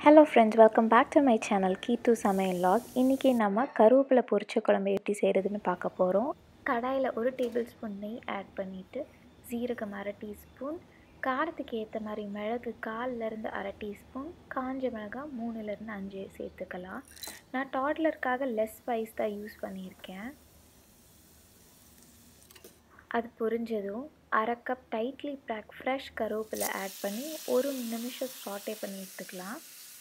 hello friends welcome back to my channel Geethu சமையல் lock இன்றைக்கி நம்ம கருவேப்பிலை பொரிச்ச குழம்பு எப்படி செய்கிறதுன்னு பார்க்க போகிறோம் கடாயில் ஒரு டேபிள் ஸ்பூன் நெய் ஆட் பண்ணிவிட்டு ஜீரகம் அரை டீஸ்பூன் காரத்துக்கு ஏற்ற மாதிரி மிளகு கால்லேருந்து அரை டீஸ்பூன் காஞ்ச மிளகாய் மூணுலேருந்து அஞ்சு சேர்த்துக்கலாம் நான் டாட்லருக்காக லெஸ் ஸ்பைஸ் தான் யூஸ் பண்ணியிருக்கேன் அது பொரிஞ்சதும் அரை கப் டைட்லி பேக் ஃப்ரெஷ் கருவேப்பிலை ஆட் பண்ணி ஒரு நிமிஷம் சாட்டே பண்ணி எடுத்துக்கலாம்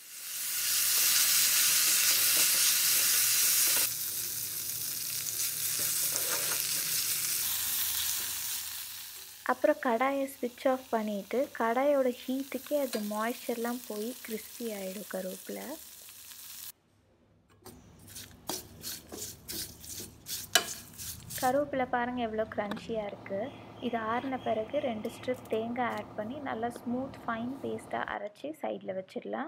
அப்புறம் கடாயை ஸ்விட்ச் ஆஃப் பண்ணிவிட்டு கடாயோட ஹீட்டுக்கே அது மாய்ஸ்சர்லாம் போய் கிறிஸ்பி ஆகிடும் கருவேப்பிலை கருவேப்பிலை பாருங்கள் எவ்வளோ க்ரன்ச்சியாக இருக்குது இது ஆறின பிறகு ரெண்டு ஸ்ட்ரிப் தேங்காய் ஆட் பண்ணி நல்லா ஸ்மூத் ஃபைன் பேஸ்ட்டாக அரைச்சி சைடில் வச்சிடலாம்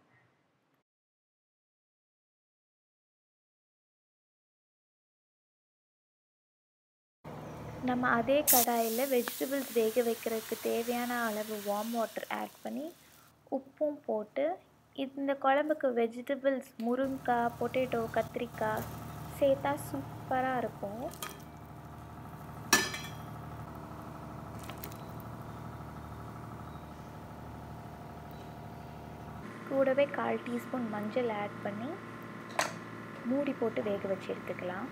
நம்ம அதே கடாயில் வெஜிடபிள்ஸ் வேக வைக்கிறதுக்கு தேவையான அளவு வார்ம் வாட்டர் ஆட் பண்ணி உப்பும் போட்டு இந்த குழம்புக்கு வெஜிடபிள்ஸ் முருங்கைக்காய் பொட்டேட்டோ கத்திரிக்காய் சேர்த்தா சூப்பராக இருக்கும் கூடவே கால் டீஸ்பூன் மஞ்சள் ஆட் பண்ணி மூடி போட்டு வேக வச்சு எடுத்துக்கலாம்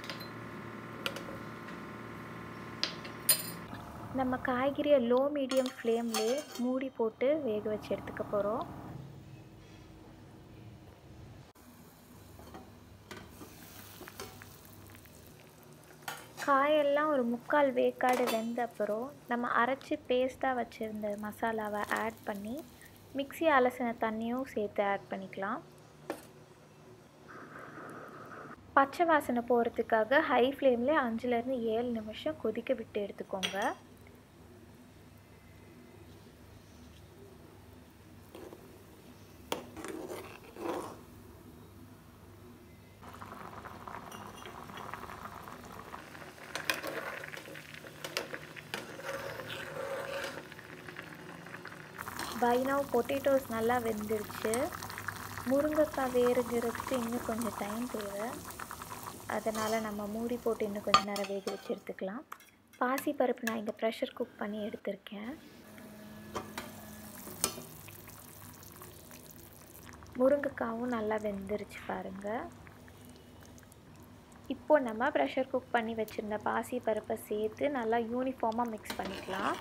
நம்ம காய்கறியை லோ மீடியம் ஃப்ளேம்லேயே மூடி போட்டு வேக வச்சு எடுத்துக்க போகிறோம் காயெல்லாம் ஒரு முக்கால் வேக்காடு வெந்த அப்புறம் நம்ம அரைச்சி பேஸ்ட்டாக வச்சுருந்த மசாலாவை ஆட் பண்ணி மிக்சி அலசின தண்ணியும் சேர்த்து ஆட் பண்ணிக்கலாம் பச்சை வாசனை போகிறதுக்காக ஹை ஃப்ளேமில் அஞ்சுலேருந்து ஏழு நிமிஷம் கொதிக்க விட்டு எடுத்துக்கோங்க பைனாவ் பொட்டேட்டோஸ் நல்லா வெந்துருச்சு முருங்கைக்காய் வேறுகிறதுக்கு இன்னும் கொஞ்சம் டைம் தேவை அதனால் நம்ம மூடி போட்டு இன்னும் கொஞ்சம் நேரம் வேக வச்சு எடுத்துக்கலாம் பாசி பருப்பு நான் இங்கே ப்ரெஷர் குக் பண்ணி எடுத்திருக்கேன் முருங்கைக்காவும் நல்லா வெந்துருச்சு பாருங்கள் இப்போது நம்ம ப்ரெஷர் குக் பண்ணி வச்சுருந்த பாசி பருப்பை சேர்த்து நல்லா யூனிஃபார்மாக மிக்ஸ் பண்ணிக்கலாம்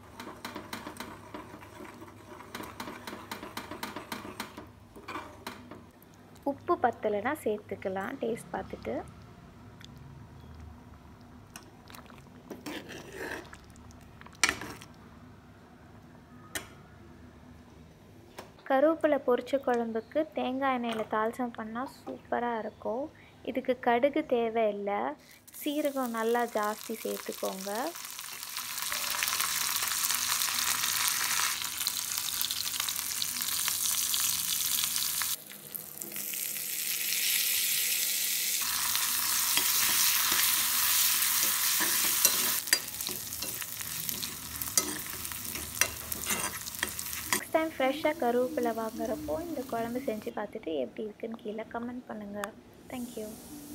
உப்பு பத்தலைன்னா சேர்த்துக்கலாம் டேஸ்ட் பார்த்துட்டு கருவேப்பிலை பொரிச்ச குழம்புக்கு தேங்காய் எண்ணெயில் தால்சம் பண்ணால் சூப்பராக இருக்கும் இதுக்கு கடுகு தேவையில்லை சீரகம் நல்லா ஜாஸ்தி சேர்த்துக்கோங்க நெக்ஸ்ட் டைம் ஃப்ரெஷ்ஷாக கருவேப்பிலை வாங்குறப்போ இந்த குழம்பு செஞ்சு பார்த்துட்டு எப்படி இருக்குன்னு கீழே கமெண்ட் பண்ணுங்கள் தேங்க்யூ